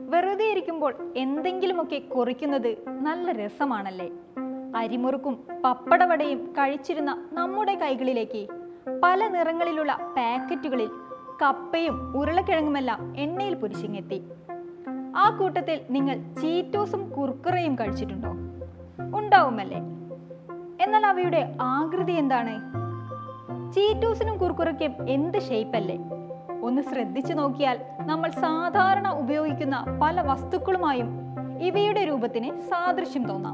വെറുതെ ഇരിക്കുമ്പോൾ എന്തെങ്കിലുമൊക്കെ കുറിക്കുന്നത് നല്ല രസമാണല്ലേ അരിമുറുക്കും പപ്പടവടയും കഴിച്ചിരുന്ന നമ്മുടെ കൈകളിലേക്ക് പല നിറങ്ങളിലുള്ള പാക്കറ്റുകളിൽ കപ്പയും ഉരുളക്കിഴങ്ങുമെല്ലാം എണ്ണയിൽ പൊരിച്ചിങ്ങെത്തി ആ കൂട്ടത്തിൽ നിങ്ങൾ ചീറ്റോസും കുർക്കുറയും കഴിച്ചിട്ടുണ്ടോ ഉണ്ടാവുമല്ലേ എന്നാൽ അവയുടെ ആകൃതി എന്താണ് ചീറ്റോസിനും കുർക്കുറയ്ക്കും എന്ത് ഷേപ്പല്ലേ ഒന്ന് ശ്രദ്ധിച്ചു നോക്കിയാൽ നമ്മൾ സാധാരണ ഉപയോഗിക്കുന്ന പല വസ്തുക്കളുമായും ഇവയുടെ രൂപത്തിന് സാദൃശ്യം തോന്നാം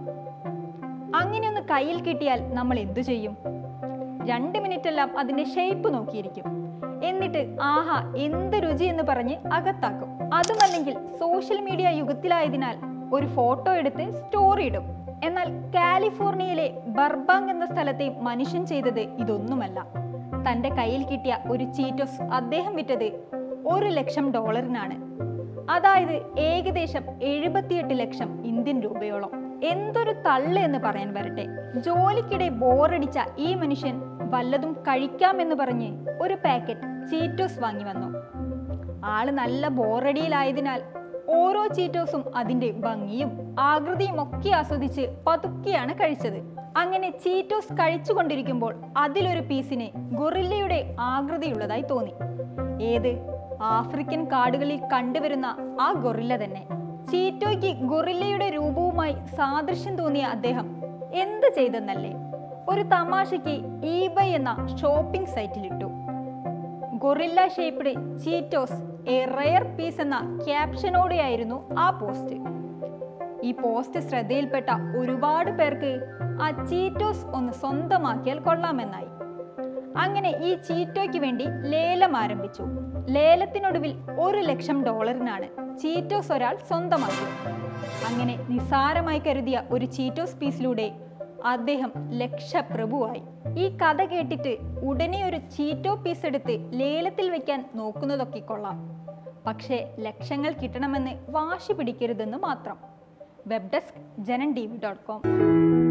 അങ്ങനെ ഒന്ന് കയ്യിൽ കിട്ടിയാൽ നമ്മൾ എന്തു ചെയ്യും രണ്ട് മിനിറ്റ് എല്ലാം അതിന്റെ ഷേപ്പ് നോക്കിയിരിക്കും എന്നിട്ട് ആഹാ എന്ത് രുചി എന്ന് പറഞ്ഞ് അകത്താക്കും അതുമല്ലെങ്കിൽ സോഷ്യൽ മീഡിയ യുഗത്തിലായതിനാൽ ഒരു ഫോട്ടോ എടുത്ത് സ്റ്റോറി ഇടും എന്നാൽ കാലിഫോർണിയയിലെ ബർബാങ് എന്ന സ്ഥലത്തെ മനുഷ്യൻ ചെയ്തത് ഇതൊന്നുമല്ല തന്റെ കയ്യിൽ കിട്ടിയ ഒരു ചീറ്റോസ് അദ്ദേഹം വിറ്റത് ഒരു ലക്ഷം ഡോളറിനാണ് അതായത് ഏകദേശം എഴുപത്തിയെട്ട് ലക്ഷം ഇന്ത്യൻ രൂപയോളം എന്തൊരു തള്ള് എന്ന് പറയാൻ വരട്ടെ ജോലിക്കിടെ ബോറടിച്ച ഈ മനുഷ്യൻ വല്ലതും കഴിക്കാമെന്ന് പറഞ്ഞ് ഒരു പാക്കറ്റ് ചീറ്റോസ് വാങ്ങി വന്നു ആള് നല്ല ബോറടിയിലായതിനാൽ ഓരോ ചീറ്റോസും അതിന്റെ ഭംഗിയും ആകൃതിയും ഒക്കെ ആസ്വദിച്ച് പതുക്കെയാണ് കഴിച്ചത് അങ്ങനെ ചീറ്റോസ് കഴിച്ചുകൊണ്ടിരിക്കുമ്പോൾ അതിലൊരു പീസിന് ഗൊറില്ലയുടെ ആകൃതിയുള്ളതായി തോന്നി ഏത് ആഫ്രിക്കൻ കാടുകളിൽ കണ്ടുവരുന്ന ആ ഗൊറില്ല തന്നെ ചീറ്റോയ്ക്ക് ഗൊറില്ലയുടെ രൂപവുമായി സാദൃശ്യം തോന്നിയ അദ്ദേഹം എന്ത് ചെയ്തെന്നല്ലേ ഒരു തമാശയ്ക്ക് ഈബൈ എന്ന ഷോപ്പിംഗ് സൈറ്റിലിട്ടു gorilla shaped Cheetos a rare piece എന്ന ക്യാപ്ഷനോടെയായിരുന്നു ആ പോസ്റ്റ് ഈ പോസ്റ്റ് ശ്രദ്ധയിൽപ്പെട്ട ഒരുപാട് പേർക്ക് ആ ചീറ്റോസ് ഒന്ന് സ്വന്തമാക്കിയാൽ കൊള്ളാമെന്നായി അങ്ങനെ ഈ ചീറ്റോയ്ക്ക് വേണ്ടി ലേലം ആരംഭിച്ചു ലേലത്തിനൊടുവിൽ ഒരു ലക്ഷം ഡോളറിനാണ് ചീറ്റോസ് ഒരാൾ സ്വന്തമാക്കി അങ്ങനെ നിസാരമായി കരുതിയ ഒരു ചീറ്റോസ് പീസിലൂടെ അദ്ദേഹം ലക്ഷപ്രഭുവായി ഈ കഥ കേട്ടിട്ട് ഉടനെ ഒരു ചീറ്റോ പീസ് എടുത്ത് ലേലത്തിൽ വെക്കാൻ നോക്കുന്നതൊക്കെ കൊള്ളാം പക്ഷേ ലക്ഷങ്ങൾ കിട്ടണമെന്ന് വാശി പിടിക്കരുതെന്ന് മാത്രം web desk Janam T V dot com